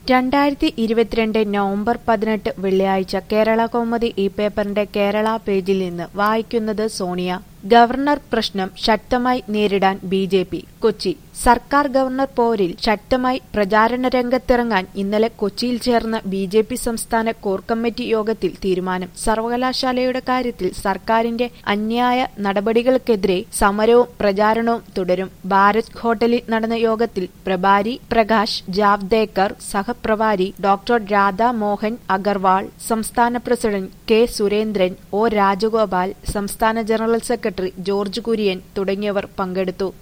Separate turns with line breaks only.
രണ്ടായിരത്തി ഇരുപത്തിരണ്ട് നവംബർ പതിനെട്ട് വെള്ളിയാഴ്ച കേരള കൗമുദി ഈ പേപ്പറിന്റെ കേരള പേജിൽ നിന്ന് വായിക്കുന്നത് സോണിയ ഗവർണർ പ്രശ്നം ശക്തമായി നേരിടാൻ ബി ജെ പി കൊച്ചി സർക്കാർ ഗവർണർ പോരിൽ ശക്തമായി പ്രചാരണ രംഗത്തിറങ്ങാൻ ഇന്നലെ കൊച്ചിയിൽ ചേർന്ന ബി ജെ പി സംസ്ഥാന കോർ കമ്മിറ്റി യോഗത്തിൽ തീരുമാനം സർവകലാശാലയുടെ കാര്യത്തിൽ സർക്കാരിന്റെ അന്യായ നടപടികൾക്കെതിരെ സമരവും പ്രചാരണവും തുടരും ഭാരത് ഹോട്ടലിൽ നടന്ന യോഗത്തിൽ പ്രഭാരി പ്രകാശ് ജാവ്ദേക്കർ സഹപ്രഭാരി ഡോക്ടർ രാധാ മോഹൻ അഗർവാൾ സംസ്ഥാന president K Surendran O Rajagopal സംസ്ഥാന ജനറൽ സെക്രട്ടറി ജോർജ് കുര്യൻ തുടങ്ങിയവർ പങ്കെടുത്തു